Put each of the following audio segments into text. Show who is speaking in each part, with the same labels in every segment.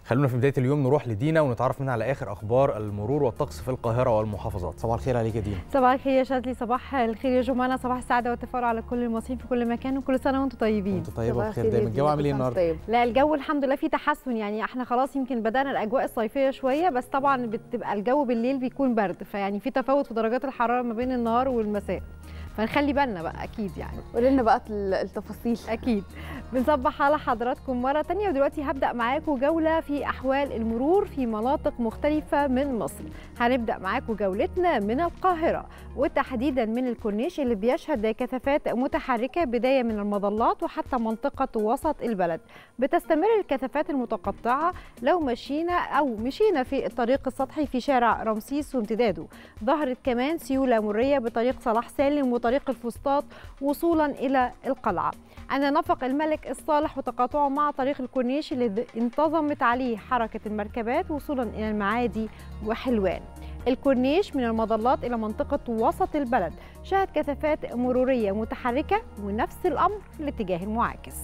Speaker 1: خلونا في بدايه اليوم نروح لدينا ونتعرف منها على اخر اخبار المرور والطقس في القاهره والمحافظات صباح الخير عليك يا دينا
Speaker 2: صباح الخير يا شاذلي صباح الخير يا جمانة صباح السعادة والتفاؤل على كل المصريين في كل مكان وكل سنة وانتم طيبين
Speaker 1: انت طيبه وبخير دايما الجو عامل ايه النهارده
Speaker 2: لا الجو الحمد لله فيه تحسن يعني احنا خلاص يمكن بدأنا الأجواء الصيفية شوية بس طبعا بتبقى الجو بالليل بيكون برد فيعني في تفاوت في درجات الحرارة ما بين النهار والمساء فنخلي بالنا بقى اكيد يعني
Speaker 3: قولي لنا بقى التفاصيل
Speaker 2: اكيد بنصبح على حضراتكم مره تانية ودلوقتي هبدا معاكم جوله في احوال المرور في مناطق مختلفه من مصر هنبدا معاكم جولتنا من القاهره وتحديدا من الكورنيش اللي بيشهد كثافات متحركه بدايه من المظلات وحتى منطقه وسط البلد بتستمر الكثافات المتقطعه لو مشينا او مشينا في الطريق السطحي في شارع رمسيس وامتداده ظهرت كمان سيوله مريه بطريق صلاح سالم وطريق الفسطاط وصولا الى القلعه عند نفق الملك الصالح وتقاطعه مع طريق الكورنيش اللي انتظمت عليه حركه المركبات وصولا الى المعادي وحلوان الكورنيش من المظلات إلى منطقة وسط البلد شهد كثافات مرورية متحركة ونفس الأمر الاتجاه المعاكس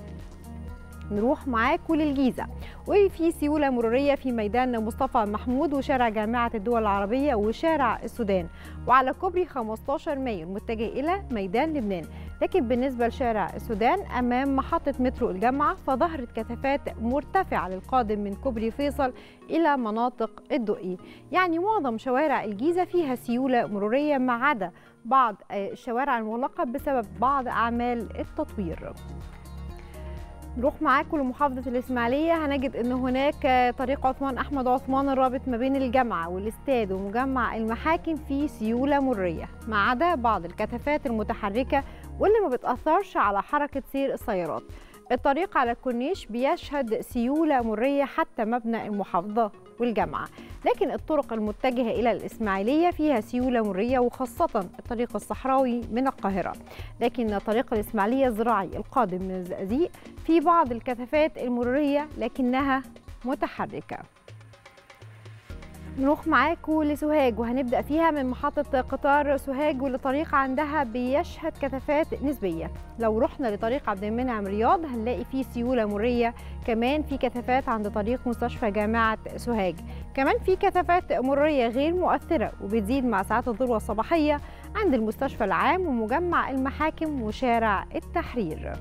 Speaker 2: نروح معاكم للجيزة وفي سيولة مرورية في ميدان مصطفى محمود وشارع جامعة الدول العربية وشارع السودان وعلى كوبري 15 مايو المتجه إلى ميدان لبنان لكن بالنسبة لشارع السودان أمام محطة مترو الجامعة فظهرت كثافات مرتفعة للقادم من كوبري فيصل إلى مناطق الدقي يعني معظم شوارع الجيزة فيها سيولة مرورية ما عدا بعض الشوارع المغلقة بسبب بعض أعمال التطوير نروح معاكم لمحافظة الإسماعيلية هنجد أن هناك طريق عثمان أحمد عثمان الرابط ما بين الجامعة والاستاد ومجمع المحاكم في سيولة مرية ما عدا بعض الكثافات المتحركة واللي ما بتأثرش على حركة سير السيارات الطريق على الكورنيش بيشهد سيولة مرية حتى مبنى المحافظة والجامعة لكن الطرق المتجهة إلى الإسماعيلية فيها سيولة مرية وخاصة الطريق الصحراوي من القاهرة لكن طريق الإسماعيلية الزراعي القادم من الزقازيق في بعض الكثافات المرورية لكنها متحركة نروح معاكم لسوهاج وهنبدا فيها من محطه قطار سوهاج واللي طريق عندها بيشهد كثافات نسبيه لو رحنا لطريق عبد المنعم رياض هنلاقي فيه سيوله مريه كمان في كثافات عند طريق مستشفى جامعه سوهاج كمان في كثافات مريه غير مؤثره وبتزيد مع ساعات الذروه الصباحيه عند المستشفى العام ومجمع المحاكم وشارع التحرير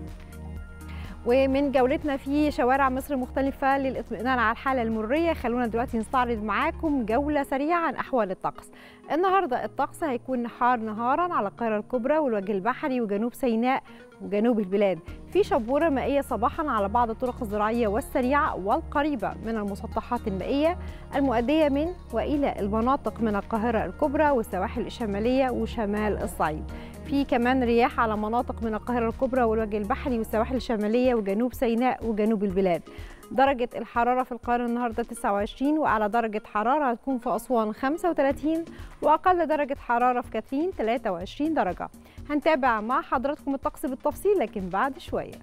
Speaker 2: ومن جولتنا في شوارع مصر مختلفة للإطمئنان على الحالة المرورية خلونا دلوقتي نستعرض معاكم جولة سريعة عن أحوال الطقس النهاردة الطقس هيكون حار نهارا على القاهرة الكبرى والوجه البحري وجنوب سيناء وجنوب البلاد في شبورة مائية صباحا على بعض الطرق الزراعية والسريعة والقريبة من المسطحات المائية المؤدية من وإلى المناطق من القاهرة الكبرى والسواحل الشمالية وشمال الصعيد في كمان رياح على مناطق من القاهرة الكبرى والوجه البحري والسواحل الشمالية وجنوب سيناء وجنوب البلاد درجة الحرارة في القاهرة النهاردة 29 وأعلى درجة حرارة هتكون في أسوان 35 وأقل درجة حرارة في كاترين 23 درجة هنتابع مع حضراتكم الطقس بالتفصيل لكن بعد شوية